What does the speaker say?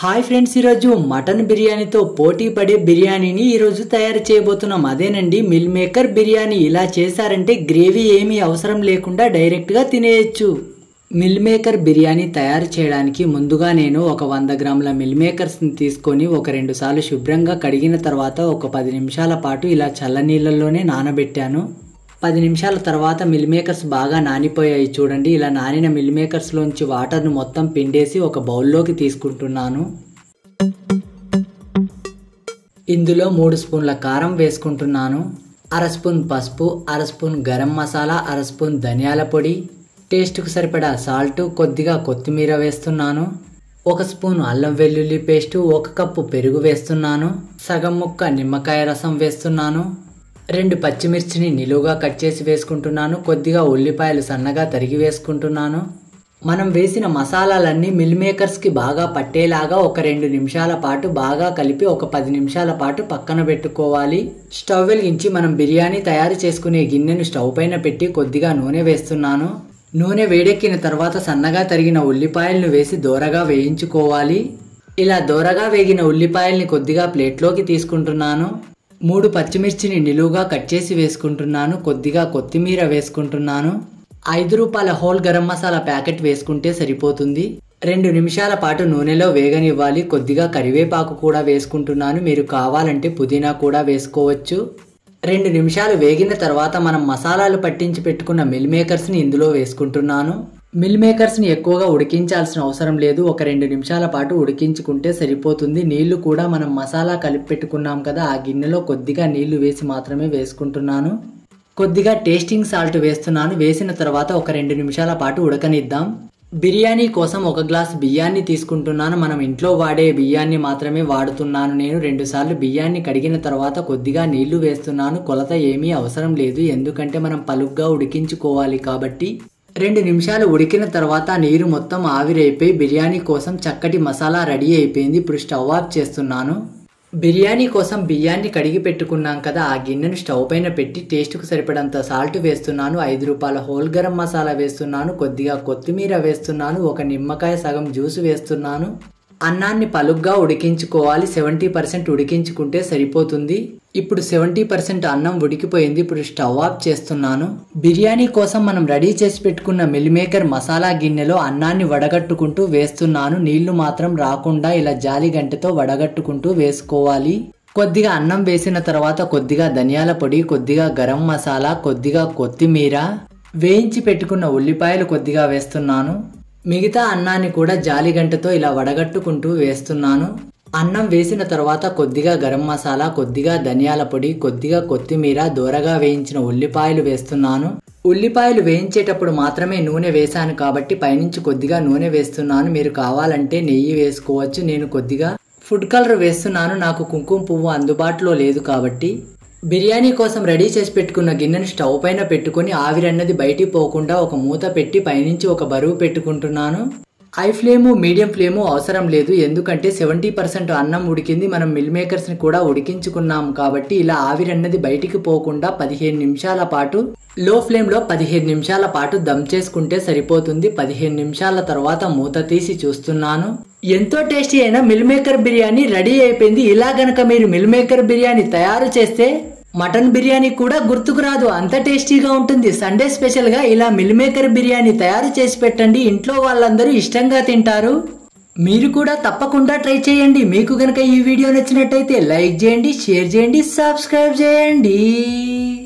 hi friends ఈరోజు mutton బిర్యానీతో పోటీ పడే బిర్యానీని ఈరోజు తయారు చేయబోతున్నాం అదేనండి మిల్ మేకర్ బిర్యానీ ఇలా చేశారంటే గ్రేవీ ఏమీ అవసరం లేకుండా డైరెక్ట్గా తినేయచ్చు మిల్ మేకర్ బిర్యానీ తయారు చేయడానికి ముందుగా నేను ఒక వంద గ్రాముల మిల్ మేకర్స్ని తీసుకొని ఒక రెండు సార్లు శుభ్రంగా కడిగిన తర్వాత ఒక పది నిమిషాల పాటు ఇలా చల్లనీళ్ళల్లోనే నానబెట్టాను పది నిమిషాల తర్వాత మిల్ మేకర్స్ బాగా నానిపోయాయి చూడండి ఇలా నానిన మిల్ మేకర్స్లోంచి వాటర్ను మొత్తం పిండేసి ఒక బౌల్లోకి తీసుకుంటున్నాను ఇందులో మూడు స్పూన్ల కారం వేసుకుంటున్నాను అర స్పూన్ పసుపు అర స్పూన్ గరం మసాలా అర స్పూన్ ధనియాల పొడి టేస్ట్కు సరిపడా సాల్ట్ కొద్దిగా కొత్తిమీర వేస్తున్నాను ఒక స్పూన్ అల్లం వెల్లుల్లి పేస్టు ఒక కప్పు పెరుగు వేస్తున్నాను సగం ముక్క నిమ్మకాయ రసం వేస్తున్నాను రెండు పచ్చిమిర్చిని నిలువుగా కట్ చేసి వేసుకుంటున్నాను కొద్దిగా ఉల్లిపాయలు సన్నగా తరిగి వేసుకుంటున్నాను మనం వేసిన మసాలాలన్నీ మిల్ మేకర్స్కి బాగా పట్టేలాగా ఒక రెండు నిమిషాల పాటు బాగా కలిపి ఒక పది నిమిషాల పాటు పక్కన పెట్టుకోవాలి స్టవ్ వెలిగించి మనం బిర్యానీ తయారు చేసుకునే గిన్నెను స్టవ్ పైన పెట్టి కొద్దిగా నూనె వేస్తున్నాను నూనె వేడెక్కిన తర్వాత సన్నగా తరిగిన ఉల్లిపాయలను వేసి దోరగా వేయించుకోవాలి ఇలా దోరగా వేగిన ఉల్లిపాయల్ని కొద్దిగా ప్లేట్లోకి తీసుకుంటున్నాను మూడు పచ్చిమిర్చిని నిలువుగా కట్ చేసి వేసుకుంటున్నాను కొద్దిగా కొత్తిమీర వేసుకుంటున్నాను ఐదు రూపాయల హోల్ గరం మసాలా ప్యాకెట్ వేసుకుంటే సరిపోతుంది రెండు నిమిషాల పాటు నూనెలో వేగనివ్వాలి కొద్దిగా కరివేపాకు కూడా వేసుకుంటున్నాను మీరు కావాలంటే పుదీనా కూడా వేసుకోవచ్చు రెండు నిమిషాలు వేగిన తర్వాత మనం మసాలాలు పట్టించి పెట్టుకున్న మిల్ మేకర్స్ని ఇందులో వేసుకుంటున్నాను మిల్ మేకర్స్ని ఎక్కువగా ఉడికించాల్సిన అవసరం లేదు ఒక రెండు నిమిషాల పాటు ఉడికించుకుంటే సరిపోతుంది నీళ్లు కూడా మనం మసాలా కలిపి పెట్టుకున్నాం కదా ఆ గిన్నెలో కొద్దిగా నీళ్లు వేసి మాత్రమే వేసుకుంటున్నాను కొద్దిగా టేస్టింగ్ సాల్ట్ వేస్తున్నాను వేసిన తర్వాత ఒక రెండు నిమిషాల పాటు ఉడకనిద్దాం బిర్యానీ కోసం ఒక గ్లాస్ బియ్యాన్ని తీసుకుంటున్నాను మనం ఇంట్లో వాడే బియ్యాన్ని మాత్రమే వాడుతున్నాను నేను రెండుసార్లు బియ్యాన్ని కడిగిన తర్వాత కొద్దిగా నీళ్లు వేస్తున్నాను కొలత ఏమీ అవసరం లేదు ఎందుకంటే మనం పలుగ్గా ఉడికించుకోవాలి కాబట్టి రెండు నిమిషాలు ఉడికిన తర్వాత నీరు మొత్తం ఆవిరైపోయి బిర్యానీ కోసం చక్కటి మసాలా రెడీ అయిపోయింది ఇప్పుడు స్టవ్ ఆఫ్ చేస్తున్నాను బిర్యానీ కోసం బియ్యాన్ని కడిగి పెట్టుకున్నాం కదా ఆ గిన్నెను స్టవ్ పైన పెట్టి టేస్ట్కు సరిపడంత సాల్ట్ వేస్తున్నాను ఐదు రూపాయల హోల్ గరం మసాలా వేస్తున్నాను కొద్దిగా కొత్తిమీర వేస్తున్నాను ఒక నిమ్మకాయ సగం జ్యూస్ వేస్తున్నాను అన్నాన్ని పలుగ్గా ఉడికించుకోవాలి సెవెంటీ పర్సెంట్ ఉడికించుకుంటే సరిపోతుంది ఇప్పుడు సెవెంటీ పర్సెంట్ అన్నం ఉడికిపోయింది ఇప్పుడు స్టవ్ ఆఫ్ చేస్తున్నాను బిర్యానీ కోసం మనం రెడీ చేసి పెట్టుకున్న మిల్ మేకర్ మసాలా గిన్నెలో అన్నాన్ని వడగట్టుకుంటూ వేస్తున్నాను నీళ్లు మాత్రం రాకుండా ఇలా జాలి గంటతో వడగట్టుకుంటూ వేసుకోవాలి కొద్దిగా అన్నం వేసిన తర్వాత కొద్దిగా ధనియాల పొడి కొద్దిగా గరం మసాలా కొద్దిగా కొత్తిమీర వేయించి పెట్టుకున్న ఉల్లిపాయలు కొద్దిగా వేస్తున్నాను మిగతా అన్నాన్ని కూడా జాలిగంటతో ఇలా వడగట్టుకుంటూ వేస్తున్నాను అన్నం వేసిన తర్వాత కొద్దిగా గరం మసాలా కొద్దిగా ధనియాల పొడి కొద్దిగా కొత్తిమీర దూరగా వేయించిన ఉల్లిపాయలు వేస్తున్నాను ఉల్లిపాయలు వేయించేటప్పుడు మాత్రమే నూనె వేశాను కాబట్టి పైనుంచి కొద్దిగా నూనె వేస్తున్నాను మీరు కావాలంటే నెయ్యి వేసుకోవచ్చు నేను కొద్దిగా ఫుడ్ కలర్ వేస్తున్నాను నాకు కుంకుమ పువ్వు అందుబాటులో లేదు కాబట్టి బిర్యానీ కోసం రెడీ చేసి పెట్టుకున్న గిన్నెను స్టవ్ పైన పెట్టుకుని ఆవిరన్నది బయటికి పోకుండా ఒక మూత పెట్టి పైనుంచి ఒక బరువు పెట్టుకుంటున్నాను హై ఫ్లేము మీడియం ఫ్లేము అవసరం లేదు ఎందుకంటే సెవెంటీ పర్సెంట్ అన్నం ఉడికింది మనం మిల్ మేకర్స్ని కూడా ఉడికించుకున్నాం కాబట్టి ఇలా ఆవిరన్నది బయటికి పోకుండా పదిహేను నిమిషాల పాటు లో ఫ్లేమ్లో పదిహేను నిమిషాల పాటు దమ్ చేసుకుంటే సరిపోతుంది పదిహేను నిమిషాల తర్వాత మూత తీసి చూస్తున్నాను ఎంతో టేస్టీ అయిన మిల్ మేకర్ బిర్యానీ రెడీ అయిపోయింది ఇలా గనక మీరు మిల్ మేకర్ బిర్యానీ తయారు చేస్తే మటన్ బిర్యానీ కూడా గుర్తుకు రాదు అంత టేస్టీగా ఉంటుంది సండే స్పెషల్గా ఇలా మిల్ మేకర్ బిర్యానీ తయారు చేసి పెట్టండి ఇంట్లో వాళ్ళందరూ ఇష్టంగా తింటారు మీరు కూడా తప్పకుండా ట్రై చేయండి మీకు గనక ఈ వీడియో నచ్చినట్టయితే లైక్ చేయండి షేర్ చేయండి సబ్స్క్రైబ్ చేయండి